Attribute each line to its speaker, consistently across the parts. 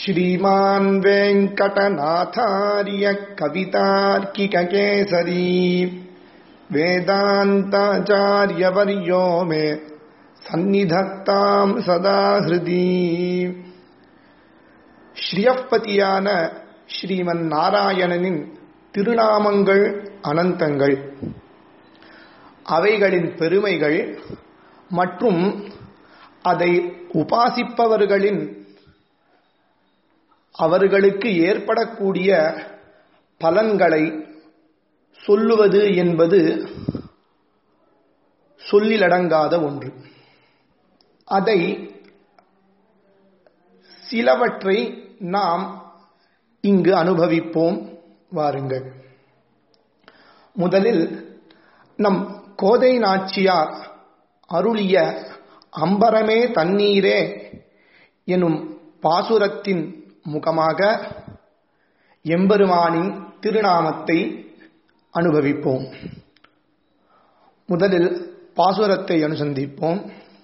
Speaker 1: श्रीमान् वेङ्कटनाथार्य कवितार्किककेसरी वेदान्ताचार्यवर्यो मे சந்நிதத்தாம் சதா ஹிருதி ஸ்ரீயப்பதியான ஸ்ரீமன் நாராயணனின் திருநாமங்கள் அனந்தங்கள் அவைகளின் பெருமைகள் மற்றும் அதை உபாசிப்பவர்களின் அவர்களுக்கு ஏற்படக்கூடிய பலன்களை சொல்லுவது என்பது சொல்லிலடங்காத ஒன்று அதை சிலவற்றை நாம் இங்கு அனுபவிப்போம் வாருங்கள் முதலில் நம் கோதை நாச்சியார் அருளிய அம்பரமே தண்ணீரே எனும் பாசுரத்தின் முகமாக எம்பெருமானின் திருநாமத்தை அனுபவிப்போம் முதலில் பாசுரத்தை அனுசந்திப்போம்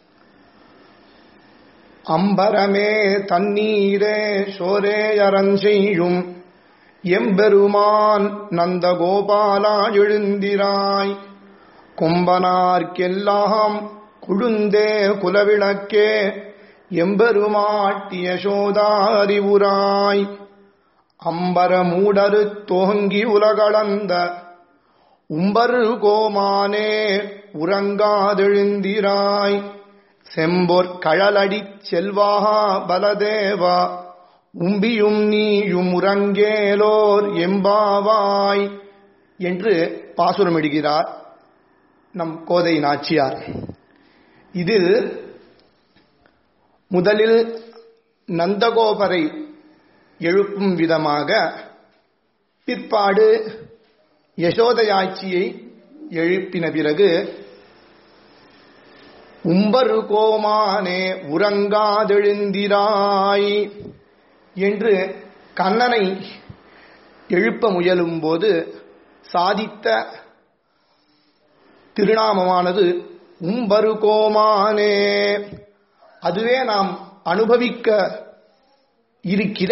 Speaker 1: அம்பரமே தண்ணீரே சோரே அரஞ்செய்யும் எம்பெருமான் நந்தகோபாலா எழுந்திராய் கொம்பனார்க்கெல்லாம் குழுந்தே குலவிளக்கே எம்பெருமாட்டிய சோதாரிவுராய் அம்பர மூடரு தோங்கி உலகளந்த உம்பரு கோமானே உறங்காதெழுந்திராய் செம்பொற் கழலடிச் செல்வாகா பலதேவா உம்பியும் நீயும் உறங்கேலோர் எம்பாவாய் என்று பாசுரமிடுகிறார் நம் கோதை நாச்சியார் இதில் முதலில் நந்தகோபரை எழுப்பும் விதமாக பிற்பாடு யசோதையாட்சியை எழுப்பின பிறகு உம்பரு கோமானே உறங்காதெழுந்திராய் என்று கண்ணனை எழுப்ப முயலும் போது சாதித்த திருநாமமானது உம்பரு கோமானே அதுவே நாம் அனுபவிக்க இருக்கிற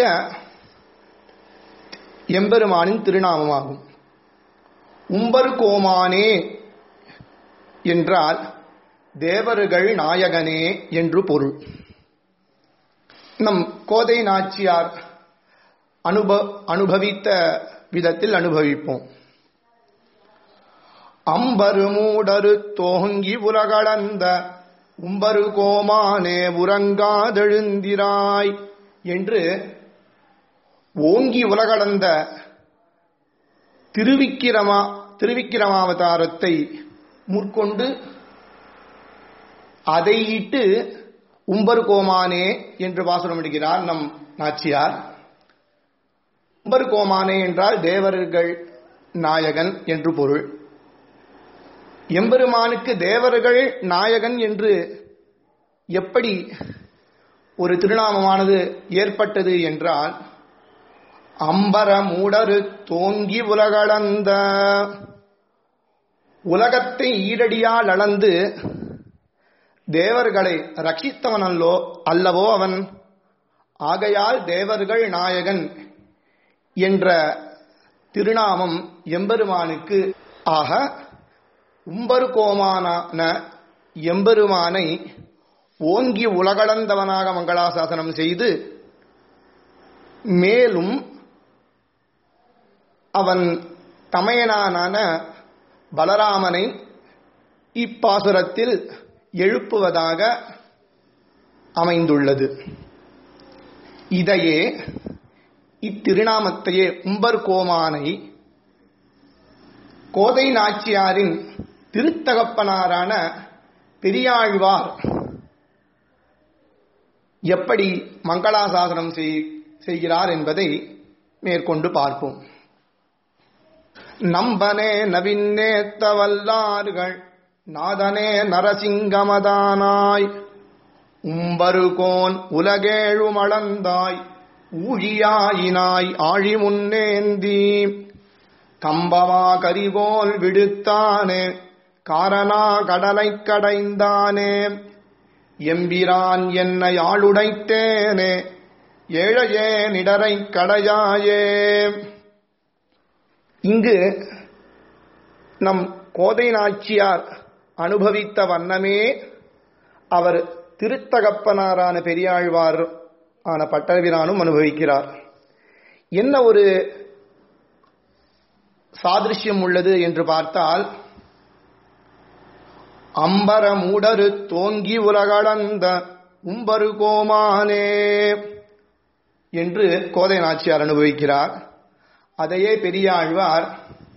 Speaker 1: எம்பெருமானின் திருநாமமாகும் உம்பரு கோமானே என்றால் தேவர்கள் நாயகனே என்று பொருள் நம் கோதை நாச்சியார் அனுப அனுபவித்த விதத்தில் அனுபவிப்போம் அம்பரு மூடரு தோங்கி உலகளந்த உம்பரு கோமானே உறங்காதெழுந்திராய் என்று ஓங்கி உலகளந்த திருவிக்கிரமா திருவிக்கிரமாவதாரத்தை முற்கொண்டு அதை இட்டு உம்பர் கோமானே என்று வாசனமிடுகிறார் நம் நாச்சியார் உம்பர் கோமானே என்றால் தேவர்கள் நாயகன் என்று பொருள் எம்பெருமானுக்கு தேவர்கள் நாயகன் என்று எப்படி ஒரு திருநாமமானது ஏற்பட்டது என்றால் அம்பர மூடரு தோங்கி உலகளந்த உலகத்தை ஈரடியால் அளந்து தேவர்களை ரட்சித்தவன் அல்லோ அல்லவோ அவன் ஆகையால் தேவர்கள் நாயகன் என்ற திருநாமம் எம்பெருமானுக்கு ஆக உம்பரு கோமானான எம்பெருமானை ஓங்கி உலகளந்தவனாக மங்களாசாசனம் செய்து மேலும் அவன் தமையனான பலராமனை இப்பாசுரத்தில் எழுப்புவதாக அமைந்துள்ளது இதையே இத்திருநாமத்தையே உம்பர் கோமானை கோதை நாச்சியாரின் திருத்தகப்பனாரான பெரியாழ்வார் எப்படி மங்களாசாசனம் செய்கிறார் என்பதை மேற்கொண்டு பார்ப்போம் நம்பனே நவின்னேத்த வல்லார்கள் நாதனே நரசிங்கமதானாய் உம்பருகோன் உலகேழுமளந்தாய் ஊழியாயினாய் ஆழி முன்னேந்தி கம்பமா கரிகோல் விடுத்தானே காரணா கடலைக் கடைந்தானே எம்பிரான் என்னை ஆளுடைத்தேனே ஏழையே நிடரை கடையாயே இங்கு நம் கோதை நாச்சியார் அனுபவித்த வண்ணமே அவர் திருத்தகப்பனாரான பெரியாழ்வார் ஆன பட்டவிரானும் அனுபவிக்கிறார் என்ன ஒரு சாதிருஷ்யம் உள்ளது என்று பார்த்தால் அம்பர மூடரு தோங்கி உலகளந்த உம்பரு கோமானே என்று கோதை நாச்சியார் அனுபவிக்கிறார் அதையே பெரியாழ்வார்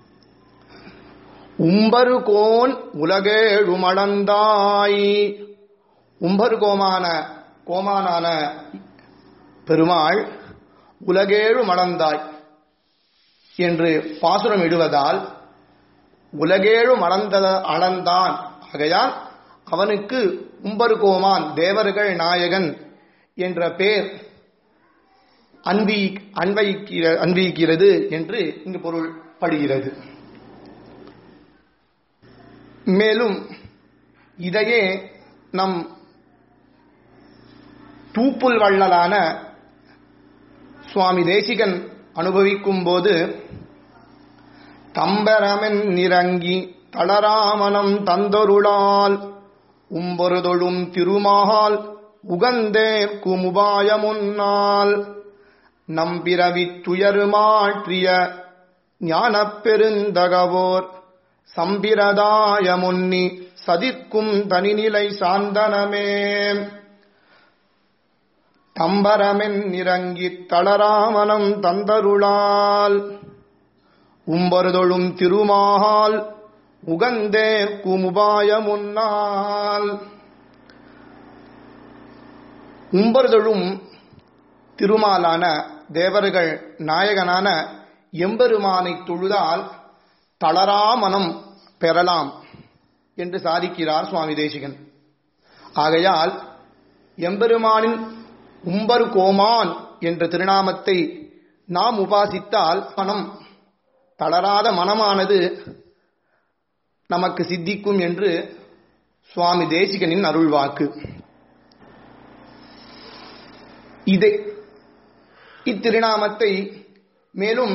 Speaker 1: உம்பரு கோன் உலகேழுமளந்தாய் உம்பரு கோமான கோமானான பெருமாள் உலகேழு மளந்தாய் என்று பாசுரம் இடுவதால் உலகேழு மளந்த அளந்தான் ஆகையால் அவனுக்கு உம்பரு கோமான் தேவர்கள் நாயகன் என்ற பெயர் அன்பி அன்வைக்கிற அன்பிக்கிறது என்று இங்கு பொருள் படுகிறது மேலும் இதையே நம் தூப்புல் வள்ளலான சுவாமி தேசிகன் அனுபவிக்கும் போது தம்பரமென் நிறங்கி தளராமனம் தந்தொருளால் உம்பொருதொழும் திருமால் உகந்தேற்கும் உபாயமுன்னால் நம்பிரவித் துயருமாற்றிய ஞானப் பெருந்தகவோர் சம்பிரதாய முன்னி சதிக்கும் தனிநிலை சாந்தனமே தம்பரமென் நிறங்கித் தளராமனம் தந்தருளால் உம்பருதொழும் திருமால் உகந்தேற்கும் உபாயமுன்னால் உம்பர்தொழும் திருமாலான தேவர்கள் நாயகனான எம்பெருமானை தொழுதால் தளராமனம் பெறலாம் என்று சாதிக்கிறார் சுவாமி தேசிகன் ஆகையால் எம்பெருமானின் உம்பரு கோமான் என்ற திருநாமத்தை நாம் உபாசித்தால் மனம் தளராத மனமானது நமக்கு சித்திக்கும் என்று சுவாமி தேசிகனின் அருள்வாக்கு இதை இத்திருநாமத்தை மேலும்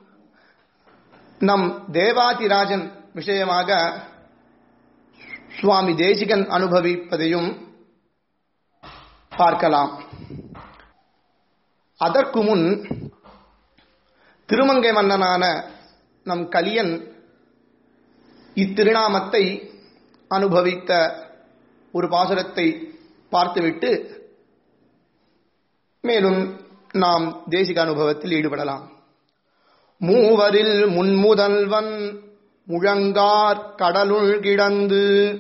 Speaker 1: நம் தேவாதிராஜன் விஷயமாக சுவாமி தேசிகன் அனுபவிப்பதையும் பார்க்கலாம் அதற்கு முன் திருமங்கை மன்னனான நம் கலியன் இத்திருநாமத்தை அனுபவித்த ஒரு பாசுரத்தை பார்த்துவிட்டு மேலும் நாம் தேசிக அனுபவத்தில் ஈடுபடலாம் மூவரில் முன்முதல்வன் முழங்கார் கடலுள் கிடந்து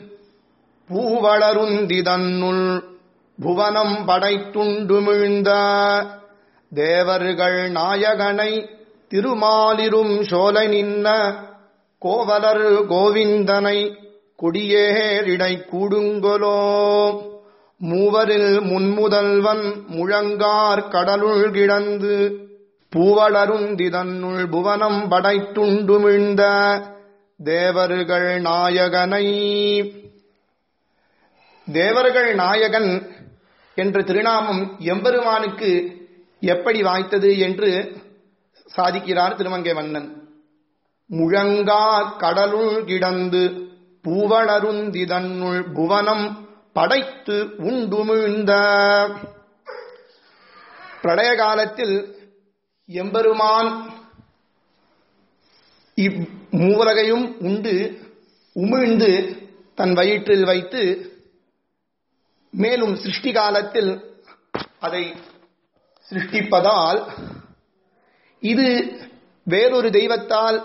Speaker 1: பூவளருந்திதன்னுள் புவனம் படைத்துண்டுமிழ்ந்த தேவர்கள் நாயகனை திருமாலிரும் சோலை நின்ன கோவலர் கோவிந்தனை கொடியேறிடை கூடுங்கொலோ மூவரில் முன்முதல்வன் முழங்கார் கடலுள் கிடந்து பூவளருந்திதன்னுள் புவனம் படைத்துண்டுமிழ்ந்த தேவர்கள் நாயகனை தேவர்கள் நாயகன் என்ற திருநாமம் எம்பெருமானுக்கு எப்படி வாய்த்தது என்று சாதிக்கிறார் திருமங்கை வண்ணன் முழங்கா கடலுள் கிடந்து பூவளருந்திதன்னுள் புவனம் படைத்து உண்டுமிழ்ந்த பிரளய காலத்தில் எம்பெருமான் இம்மூவலகையும் உண்டு உமிழ்ந்து தன் வயிற்றில் வைத்து மேலும் சிருஷ்டி காலத்தில் அதை சிருஷ்டிப்பதால் இது வேறொரு தெய்வத்தால்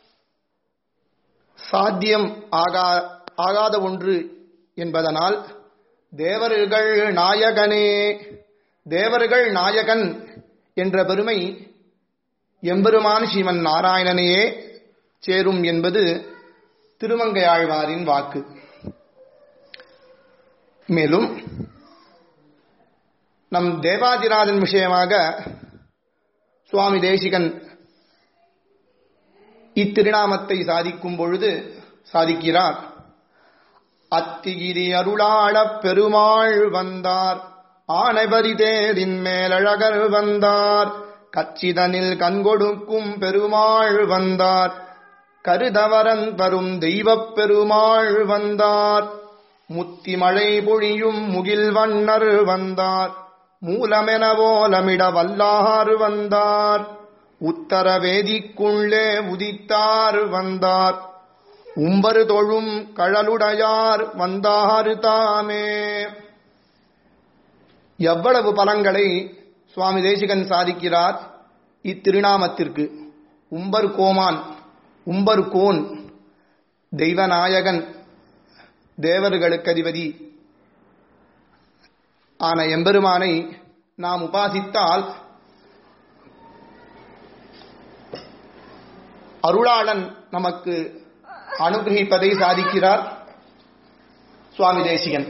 Speaker 1: சாத்தியம் ஆகா ஆகாத ஒன்று என்பதனால் தேவர்கள் நாயகனே தேவர்கள் நாயகன் என்ற பெருமை எம்பெருமான் ஸ்ரீமன் நாராயணனையே சேரும் என்பது திருமங்கையாழ்வாரின் வாக்கு மேலும் நம் தேவாதிராஜன் விஷயமாக சுவாமி தேசிகன் இத்திருநாமத்தை சாதிக்கும் பொழுது சாதிக்கிறார் அத்திகிரி அருளாளப் பெருமாள் வந்தார் ஆனைபரி தேரின் மேலழகர் வந்தார் கச்சிதனில் கண்கொடுக்கும் பெருமாள் வந்தார் கருதவரன் வரும் தெய்வப் பெருமாள் வந்தார் முத்தி மழை பொழியும் முகில் வண்ணர் வந்தார் மூலமென போலமிட வல்லார் வந்தார் உத்தர வேதிக்குள்ளே உதித்தார் வந்தார் உம்பரு தொழும் கழலுடையார் வந்தாறு தாமே எவ்வளவு பலங்களை சுவாமி தேசிகன் சாதிக்கிறார் இத்திருநாமத்திற்கு உம்பர் கோமான் உம்பர் கோன் தெய்வநாயகன் தேவர்களுக்கு அதிபதி ஆன எம்பெருமானை நாம் உபாசித்தால் அருளாளன் நமக்கு அனுகிரகிப்பதை சாதிக்கிறார் சுவாமி தேசிகன்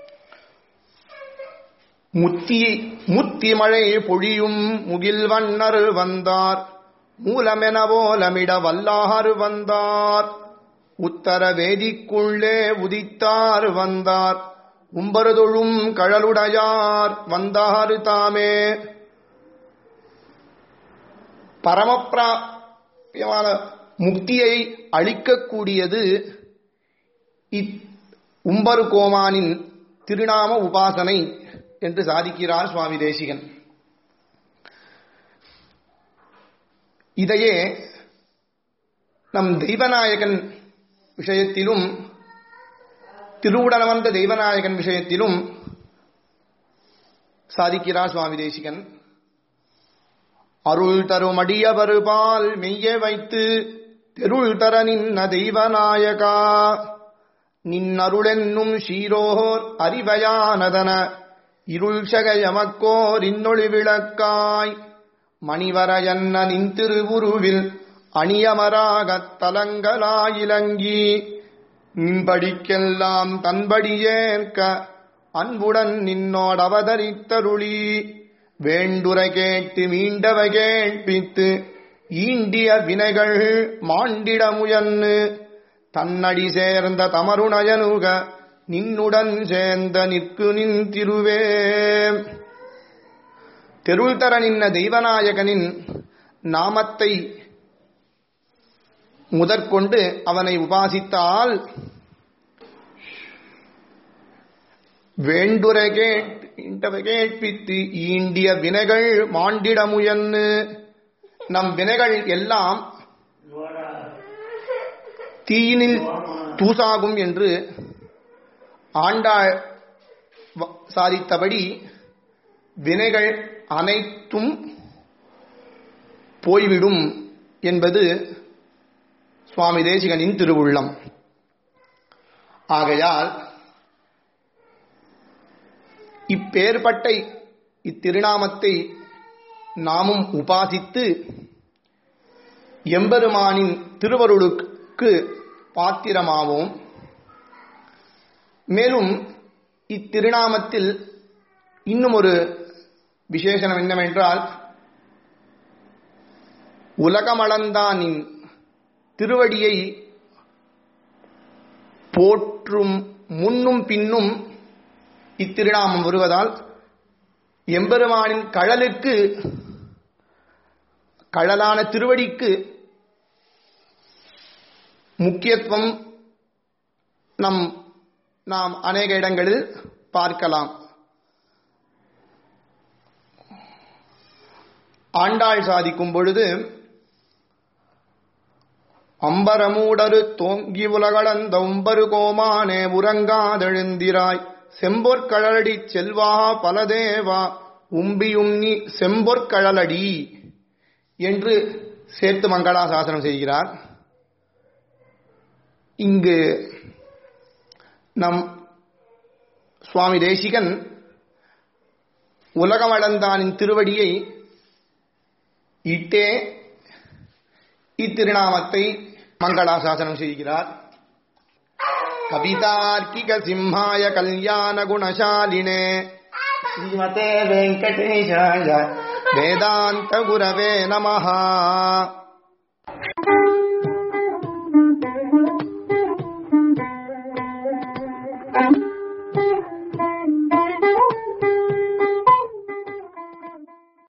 Speaker 1: முத்தி முத்தி மழை பொழியும் முகில் வண்ணர் வந்தார் மூலமென போலமிட வல்லார் வந்தார் உத்தர வேதிக்குள்ளே உதித்தார் வந்தார் உம்பருதொழும் கழலுடையார் வந்தாறு தாமே பரமப்பிராபியமான முக்தியை அளிக்கக்கூடியது இத் உம்பரு கோமானின் திருநாம உபாசனை என்று சாதிக்கிறார் சுவாமி தேசிகன் இதையே நம் தெய்வநாயகன் விஷயத்திலும் திருவுடனவந்த தெய்வநாயகன் விஷயத்திலும் சாதிக்கிறார் சுவாமி தேசிகன் அருள் தரும் அடியவருபால் மெய்ய வைத்து தெருள் தர நின்ன தெய்வநாயகா நின்னருளென்னும் ஷீரோர் அறிவயானதன இருள் சகயமக்கோர் இன்னொளி விளக்காய் மணிவரையன்ன நின் திருவுருவில் அணியமராகத் தலங்களாயிலங்கி நின்படிக்கெல்லாம் தன்படியேற்க அன்புடன் நின்னோட அவதரித்தருளி வேண்டுர கேட்டு மீண்டவ கேட்பித்து ஈண்டிய வினைகள் மாண்டிட முயன்னு தன்னடி சேர்ந்த தமருணயனுக நின்னுடன் சேர்ந்த நிற்கு நின் திருவே தெருள் தர நின்ன தெய்வநாயகனின் நாமத்தை முதற்கொண்டு அவனை உபாசித்தால் வேண்டுர கேட்ப கேட்பித்து ஈண்டிய வினைகள் மாண்டிட முயன்னு நம் வினைகள் எல்லாம் தீயினில் தூசாகும் என்று ஆண்டாள் வ- சாதித்தபடி வினைகள் அனைத்தும் போய்விடும் என்பது சுவாமி தேசிகனின் திருவுள்ளம் ஆகையால் இப்பேற்பட்ட இத்திருநாமத்தை நாமும் உபாசித்து எம்பெருமானின் திருவருளுக்கு பாத்திரமாவோம் மேலும் இத்திருநாமத்தில் இன்னும் ஒரு விசேஷனம் என்னவென்றால் உலகமளந்தானின் திருவடியை போற்றும் முன்னும் பின்னும் இத்திருநாமம் வருவதால் எம்பெருமானின் கழலுக்கு கழலான திருவடிக்கு முக்கியத்துவம் நம் நாம் அநேக இடங்களில் பார்க்கலாம் ஆண்டாள் சாதிக்கும் பொழுது அம்பரமூடரு தோங்கி உலகளந்த உம்பரு கோமானே உறங்காதெழுந்திராய் செம்பொற்கழலடி செல்வா பலதேவா உம்பியுண்ணி செம்பொற்கழலடி என்று சேர்த்து மங்களாசாசனம் செய்கிறார் இங்கு நம் சுவாமி தேசிகன் உலகமளந்தானின் திருவடியை இட்டே இத்திருநாமத்தை மங்களாசாசனம் செய்கிறார் கவிதார்க்கிக சிம்ஹாய கல்யாண குணசாலினே ஸ்ரீமதே வெங்கடேஷாய வேதாந்த குரவே நமஹா